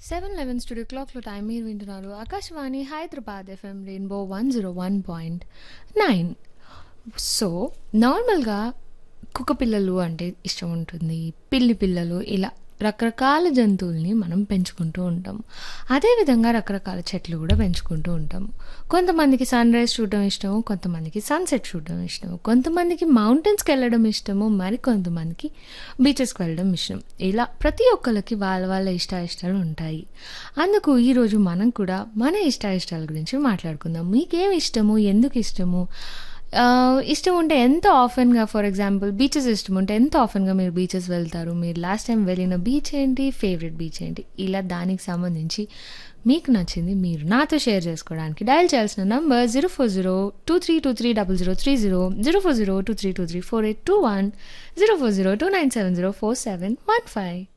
seven eleven studio క్లాక్లో time మీరు వింటున్నారు Akashvani Hyderabad FM rainbow one zero one point nine so నార్మల్గా కుక్క పిల్లలు అంటే ఇష్టం ఉంటుంది పిల్లి పిల్లలు ఇలా రకరకాల జంతువుల్ని మనం పెంచుకుంటూ ఉంటాం అదేవిధంగా రకరకాల చెట్లు కూడా పెంచుకుంటూ ఉంటాం కొంతమందికి సన్ రైజ్ చూడడం ఇష్టము కొంతమందికి సన్సెట్ చూడడం ఇష్టము కొంతమందికి మౌంటైన్స్కి వెళ్ళడం ఇష్టము మరి కొంతమందికి బీచెస్కి వెళ్ళడం ఇష్టం ఇలా ప్రతి ఒక్కరికి వాళ్ళ వాళ్ళ ఇష్టాయిష్టాలు ఉంటాయి అందుకు ఈరోజు మనం కూడా మన ఇష్టాయిష్టాల గురించి మాట్లాడుకుందాం మీకేం ఇష్టము ఎందుకు ఇష్టము ఆ, ఇష్టం ఉంటే ఎంత ఆఫెన్గా ఫర్ ఎగ్జాంపుల్ బీచెస్ ఇష్టం ఉంటే ఎంత ఆఫెన్గా మీరు బీచెస్ వెళ్తారు మీరు లాస్ట్ టైం వెళ్ళిన బీచ్ ఏంటి ఫేవరెట్ బీచ్ ఏంటి ఇలా దానికి సంబంధించి మీకు నచ్చింది మీరు నాతో షేర్ చేసుకోవడానికి డయల్ చేయాల్సిన number zero four zero two three two three double zero three zero zero four zero two three two three four eight two one zero four zero two nine seven zero four seven one five